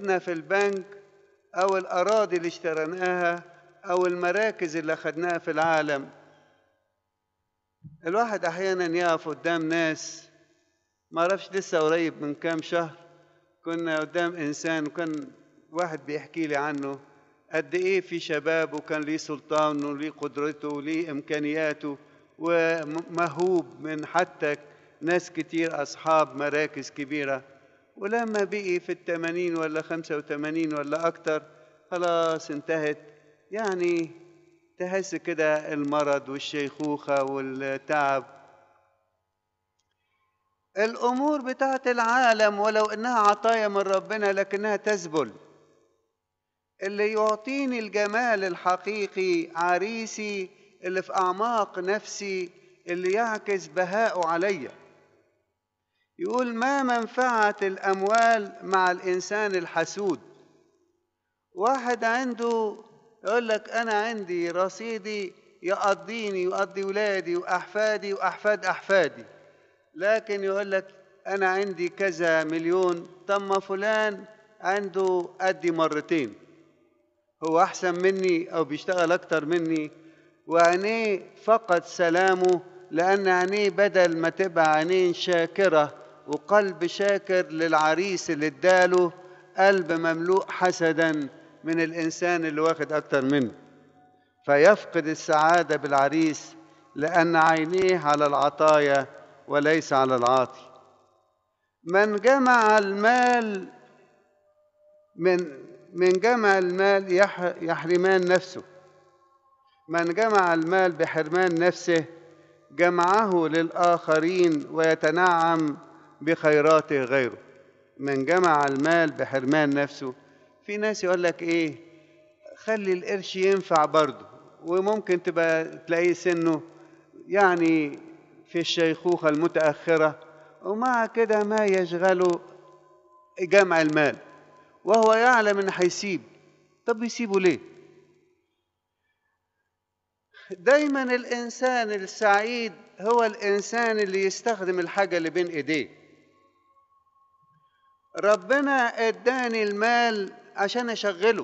رصيدنا في البنك أو الأراضي اللي اشتريناها أو المراكز اللي أخدناها في العالم الواحد أحيانا يقف قدام ناس ما أعرفش لسه قريب من كام شهر كنا قدام إنسان وكان واحد بيحكي لي عنه قد إيه في شباب وكان ليه سلطان وليه قدرته وليه إمكانياته ومهوب من حتى ناس كتير أصحاب مراكز كبيرة ولما بقي في الثمانين ولا خمسة وثمانين ولا أكتر خلاص انتهت يعني تحس كده المرض والشيخوخة والتعب الأمور بتاعت العالم ولو إنها عطايا من ربنا لكنها تذبل اللي يعطيني الجمال الحقيقي عريسي اللي في أعماق نفسي اللي يعكس بهاءه عليّ يقول ما منفعة الأموال مع الإنسان الحسود واحد عنده يقول لك أنا عندي رصيدي يقضيني يقضي ولادي وأحفادي وأحفاد أحفادي لكن يقول لك أنا عندي كذا مليون طب ما فلان عنده قدي مرتين هو أحسن مني أو بيشتغل أكتر مني وعينيه فقد سلامه لأن عينيه بدل ما تبقى عينين شاكرة وقلب شاكر للعريس اللي اداله قلب مملوء حسدا من الانسان اللي واخد اكتر منه فيفقد السعاده بالعريس لان عينيه على العطايا وليس على العاطي من جمع المال من من جمع المال يحرمان نفسه من جمع المال بحرمان نفسه جمعه للاخرين ويتنعم بخيراته غيره من جمع المال بحرمان نفسه في ناس يقول لك ايه خلي القرش ينفع برضه وممكن تبقى تلاقيه سنه يعني في الشيخوخة المتأخرة ومع كده ما يشغله جمع المال وهو يعلم انه هيسيب طب يسيبه ليه دايما الانسان السعيد هو الانسان اللي يستخدم الحاجه اللي بين ايديه ربنا اداني المال عشان اشغله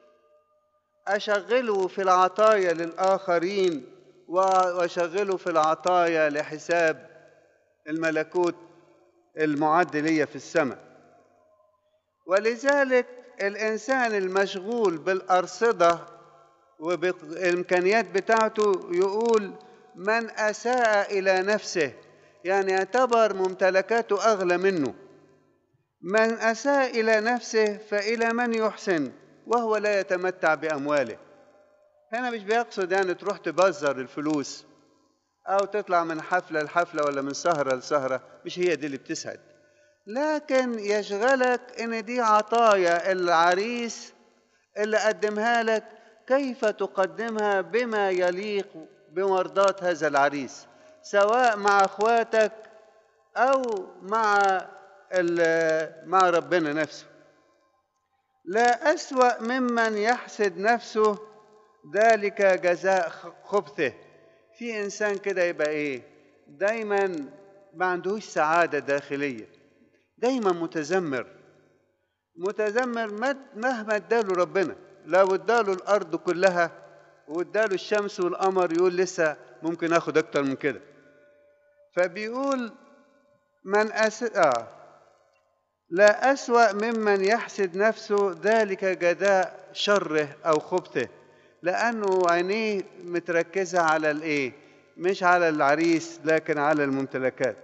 اشغله في العطايا للاخرين واشغله في العطايا لحساب الملكوت المعد لي في السماء ولذلك الانسان المشغول بالارصده وبالامكانيات بتاعته يقول من اساء الى نفسه يعني يعتبر ممتلكاته اغلى منه من اساء الى نفسه فالى من يحسن وهو لا يتمتع بامواله هنا مش بيقصد يعني تروح تبذر الفلوس او تطلع من حفله لحفله ولا من سهره لسهره مش هي دي اللي بتسعد لكن يشغلك ان دي عطايا العريس اللي قدمها لك كيف تقدمها بما يليق بمرضاة هذا العريس سواء مع اخواتك او مع مع ربنا نفسه لا اسوا ممن يحسد نفسه ذلك جزاء خبثه في انسان كده يبقى ايه دايما ما عندهوش سعاده داخليه دايما متذمر متذمر مهما اداله ربنا لو اداله الارض كلها واداله الشمس والقمر يقول لسه ممكن اخد اكتر من كده فبيقول من أس... آه. لا أسوأ ممن يحسد نفسه ذلك جزاء شره أو خبثه لأنه عينيه متركزة على الإيه؟ مش على العريس لكن على الممتلكات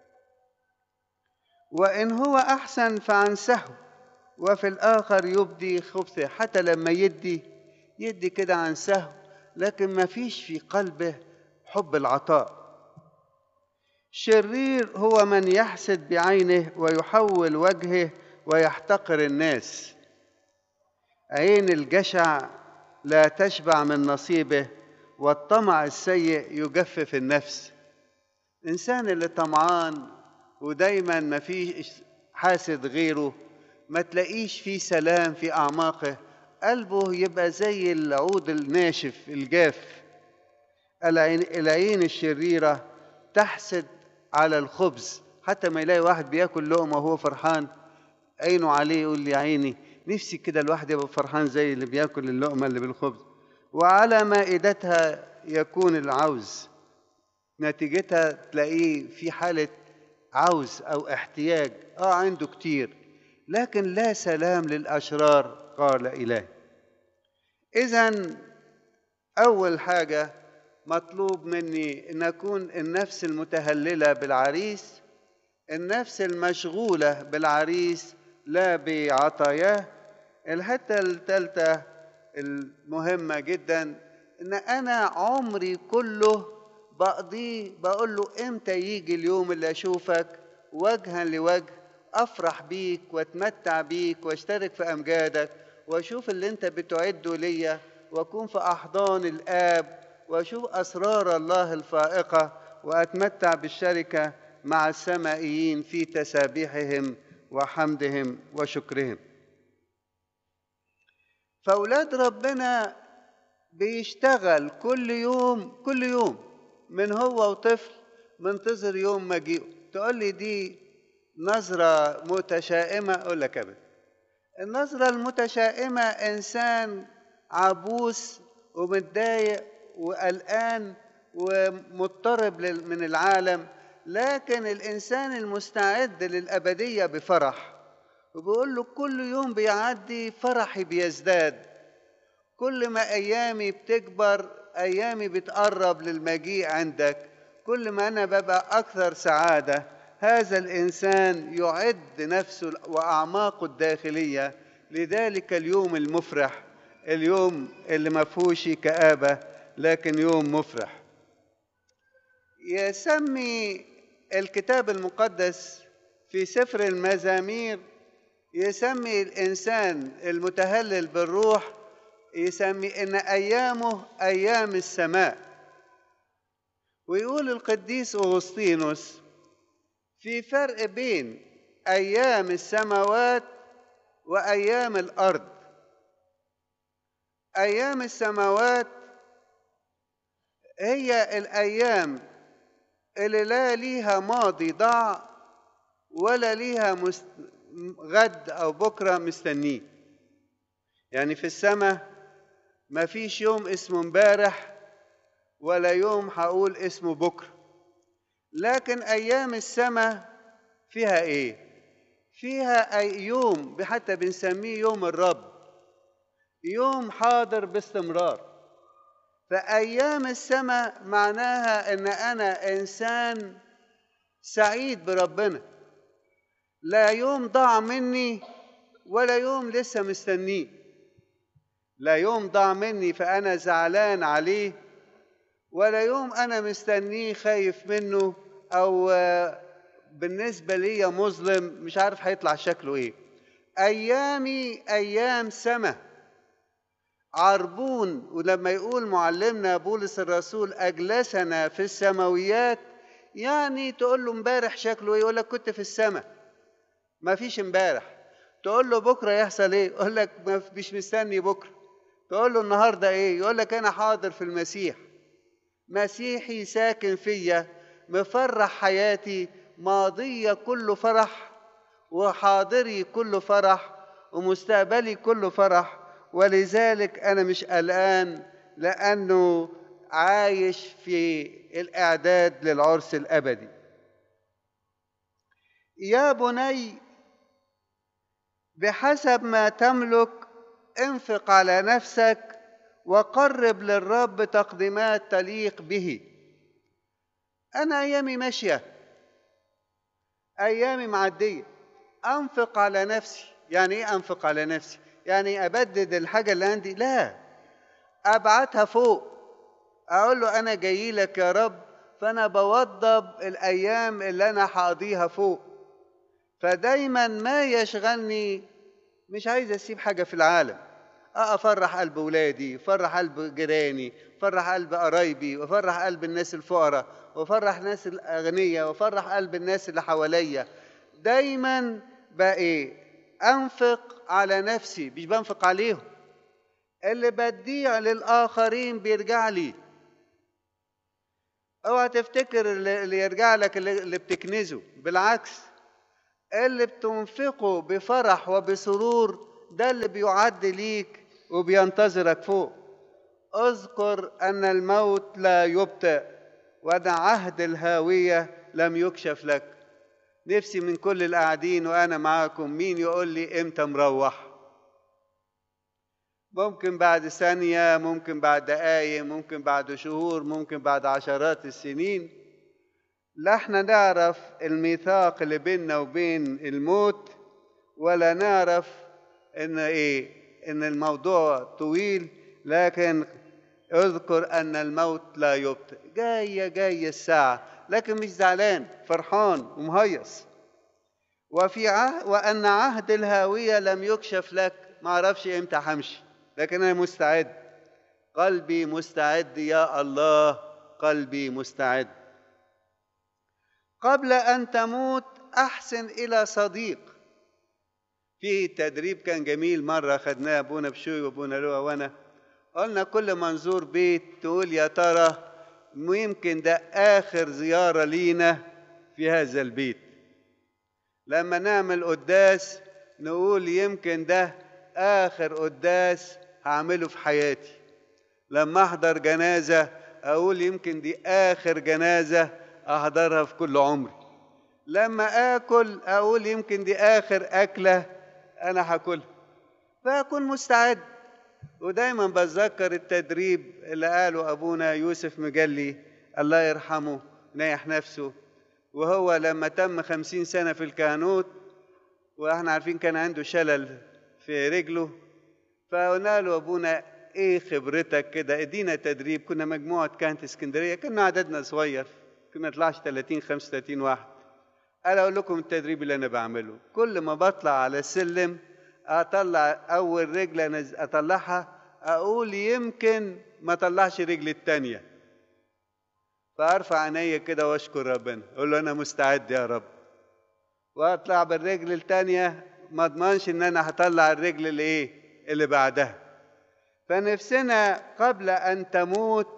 وإن هو أحسن فعن سهو وفي الآخر يبدي خبثه حتى لما يدي يدي كده عن سهو لكن ما فيش في قلبه حب العطاء شرير هو من يحسد بعينه ويحول وجهه ويحتقر الناس عين الجشع لا تشبع من نصيبه والطمع السيء يجفف النفس الانسان اللي طمعان ودايما ما فيش حاسد غيره ما تلاقيش فيه سلام في اعماقه قلبه يبقى زي العود الناشف الجاف العين, العين الشريره تحسد على الخبز حتى ما يلاقي واحد بياكل لقمه وهو فرحان عينه عليه يقول لي عيني نفسي كده الواحد يبقى فرحان زي اللي بياكل اللقمة اللي بالخبز وعلى مائدتها يكون العوز نتيجتها تلاقيه في حالة عوز أو احتياج آه عنده كتير لكن لا سلام للأشرار قال إله إذا أول حاجة مطلوب مني أن أكون النفس المتهللة بالعريس النفس المشغولة بالعريس لا بعطاياه الحتة الثالثة المهمة جدا إن أنا عمري كله بقضيه بقول له إمتى يجي اليوم اللي أشوفك وجها لوجه أفرح بيك وأتمتع بيك وأشترك في أمجادك وأشوف اللي أنت بتعده ليا وأكون في أحضان الآب وأشوف أسرار الله الفائقة وأتمتع بالشركة مع السمائيين في تسابيحهم وحمدهم وشكرهم فأولاد ربنا بيشتغل كل يوم كل يوم من هو وطفل منتظر يوم مجيئه تقول لي دي نظرة متشائمة أقول لك أبدا النظرة المتشائمة إنسان عبوس ومتضايق وقلقان ومضطرب من العالم لكن الإنسان المستعد للأبدية بفرح وبيقول له كل يوم بيعدي فرحي بيزداد كل ما أيامي بتكبر أيامي بتقرب للمجيء عندك كل ما أنا ببقى أكثر سعادة هذا الإنسان يعد نفسه وأعماقه الداخلية لذلك اليوم المفرح اليوم اللي ما فيهوش كآبة لكن يوم مفرح يسمي الكتاب المقدس في سفر المزامير يسمي الإنسان المتهلل بالروح يسمي إن أيامه أيام السماء ويقول القديس أغسطينوس في فرق بين أيام السماوات وأيام الأرض أيام السماوات هي الأيام اللي لا ليها ماضي ضاع ولا ليها مست... غد أو بكرة مستنيه يعني في السماء ما فيش يوم اسمه امبارح ولا يوم هقول اسمه بكرة لكن أيام السماء فيها إيه؟ فيها أي يوم حتى بنسميه يوم الرب يوم حاضر باستمرار فأيام السماء معناها إن أنا إنسان سعيد بربنا لا يوم ضاع مني ولا يوم لسه مستنيه لا يوم ضاع مني فأنا زعلان عليه ولا يوم أنا مستنيه خايف منه أو بالنسبة لي مظلم مش عارف هيطلع شكله إيه أيامي أيام سماء عربون ولما يقول معلمنا بولس الرسول أجلسنا في السماويات يعني تقول له امبارح شكله ايه يقول لك كنت في السماء ما فيش امبارح تقول له بكره يحصل ايه يقول لك مش مستني بكره تقول له النهارده ايه يقول لك انا حاضر في المسيح مسيحي ساكن فيا مفرح حياتي ماضيه كله فرح وحاضري كله فرح ومستقبلي كله فرح ولذلك انا مش قلقان لانه عايش في الاعداد للعرس الابدي يا بني بحسب ما تملك انفق على نفسك وقرب للرب تقديمات تليق به انا ايامي ماشيه ايامي معديه انفق على نفسي يعني ايه انفق على نفسي يعني ابدد الحاجه اللي عندي لا ابعتها فوق اقول له انا جاي لك يا رب فانا بوضب الايام اللي انا هقضيها فوق فدايما ما يشغلني مش عايز اسيب حاجه في العالم افرح قلب ولادي افرح قلب جيراني افرح قلب قرايبي وافرح قلب الناس الفقراء وافرح الناس الاغنياء وافرح قلب الناس اللي حواليا دايما بقى ايه انفق على نفسي مش بنفق عليهم اللي بديه للاخرين بيرجع لي اوعى تفتكر اللي يرجع لك اللي بتكنزه بالعكس اللي بتنفقه بفرح وبسرور ده اللي بيعد ليك وبينتظرك فوق اذكر ان الموت لا يبطئ وان عهد الهاويه لم يكشف لك نفسي من كل القاعدين وانا معاكم مين يقول لي امتى مروح ممكن بعد ثانيه ممكن بعد دقايق ممكن بعد شهور ممكن بعد عشرات السنين لا احنا نعرف الميثاق اللي بيننا وبين الموت ولا نعرف ان ايه ان الموضوع طويل لكن اذكر ان الموت لا يبطئ جايه جايه الساعه لكن مش زعلان فرحان ومهيص وفي عهد وان عهد الهاويه لم يكشف لك ما اعرفش امتى همشي لكن انا مستعد قلبي مستعد يا الله قلبي مستعد قبل ان تموت احسن الى صديق في تدريب كان جميل مره خدناه ابونا بشوي وابونا لؤى وانا قلنا كل ما نزور بيت تقول يا ترى يمكن ده اخر زياره لينا في هذا البيت لما نعمل قداس نقول يمكن ده اخر قداس هعمله في حياتي لما احضر جنازه اقول يمكن دي اخر جنازه احضرها في كل عمري لما اكل اقول يمكن دي اخر اكله انا هاكلها فاكون مستعد ودايما بتذكر التدريب اللي قاله ابونا يوسف مجلي الله يرحمه نايح نفسه وهو لما تم خمسين سنة في الكهنوت واحنا عارفين كان عنده شلل في رجله فقلنا له ابونا ايه خبرتك كده ادينا تدريب كنا مجموعة كانت اسكندرية كنا عددنا صغير كنا نطلعش 30 35 واحد انا اقول لكم التدريب اللي انا بعمله كل ما بطلع على السلم اطلع اول رجل اطلعها اقول يمكن ما اطلعش رجلي التانية فارفع عينيا كده واشكر ربنا اقول له انا مستعد يا رب واطلع بالرجل التانية ما اضمنش ان انا هطلع الرجل اللي ايه اللي بعدها فنفسنا قبل ان تموت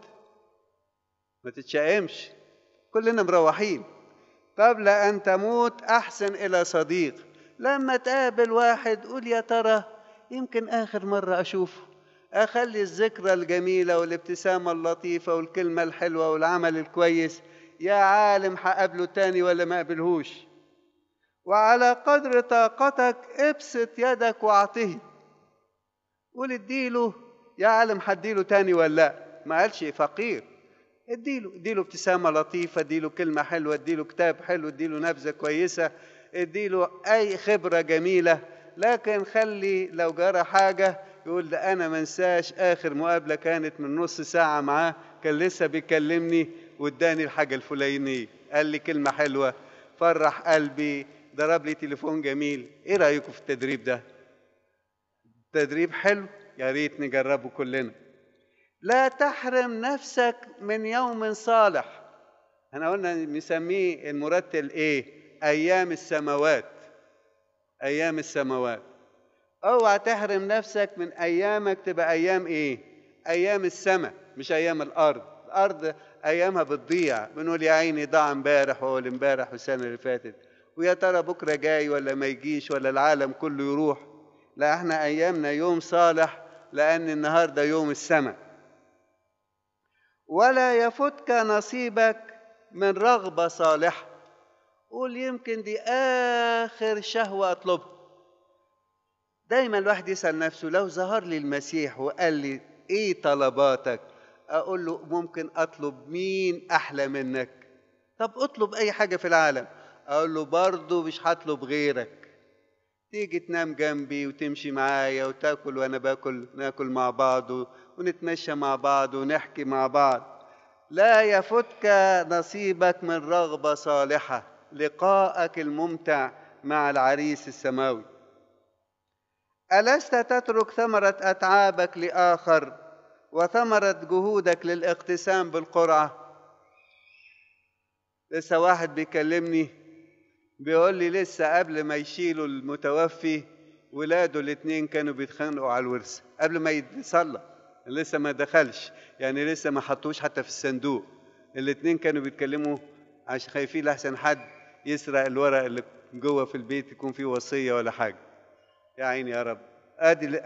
ما تتشائمش كلنا مروحين قبل ان تموت احسن الى صديق لما تقابل واحد قول يا ترى يمكن اخر مره اشوفه اخلي الذكرى الجميله والابتسامه اللطيفه والكلمه الحلوه والعمل الكويس يا عالم هقابله تاني ولا ما قابلهوش وعلى قدر طاقتك ابسط يدك واعطيه قول اديله يا عالم هديله تاني ولا لا ما قالش فقير اديله اديله ابتسامه لطيفه اديله كلمه حلوه اديله كتاب حلو اديله نبذه كويسه اديله اي خبره جميله لكن خلي لو جرى حاجه يقول ده انا منساش اخر مقابله كانت من نص ساعه معاه كان لسه بيكلمني واداني الحاجه الفلانيه قال لي كلمه حلوه فرح قلبي ضرب لي تليفون جميل ايه رايكم في التدريب ده تدريب حلو يا ريت نجربه كلنا لا تحرم نفسك من يوم صالح احنا قلنا نسميه المرتل ايه ايام السماوات ايام السماوات اوعى تحرم نفسك من ايامك تبقى ايام ايه ايام السماء مش ايام الارض الارض ايامها بتضيع بنقول يا عيني ضاع امبارح واول امبارح والسنه اللي فاتت ويا ترى بكره جاي ولا ما يجيش ولا العالم كله يروح لا احنا ايامنا يوم صالح لان النهارده يوم السماء ولا يفوتك نصيبك من رغبه صالحه قول يمكن دي اخر شهوه اطلبها دايما الواحد يسال نفسه لو ظهر لي المسيح وقال لي ايه طلباتك اقول له ممكن اطلب مين احلى منك طب اطلب اي حاجه في العالم اقول له برضه مش هطلب غيرك تيجي تنام جنبي وتمشي معايا وتاكل وانا باكل ناكل مع بعض ونتمشى مع بعض ونحكي مع بعض لا يفوتك نصيبك من رغبه صالحه لقاءك الممتع مع العريس السماوي الست تترك ثمره اتعابك لاخر وثمره جهودك للاقتسام بالقرعه لسه واحد بيكلمني بيقول لي لسه قبل ما يشيلوا المتوفي ولاده الاثنين كانوا بيتخانقوا على الورثه قبل ما يتصلى لسه ما دخلش يعني لسه ما حطوش حتى في الصندوق الاثنين كانوا بيتكلموا عشان خايفين لحسن حد يسرق الورق اللي جوه في البيت يكون فيه وصيه ولا حاجه يا عيني يا رب ادي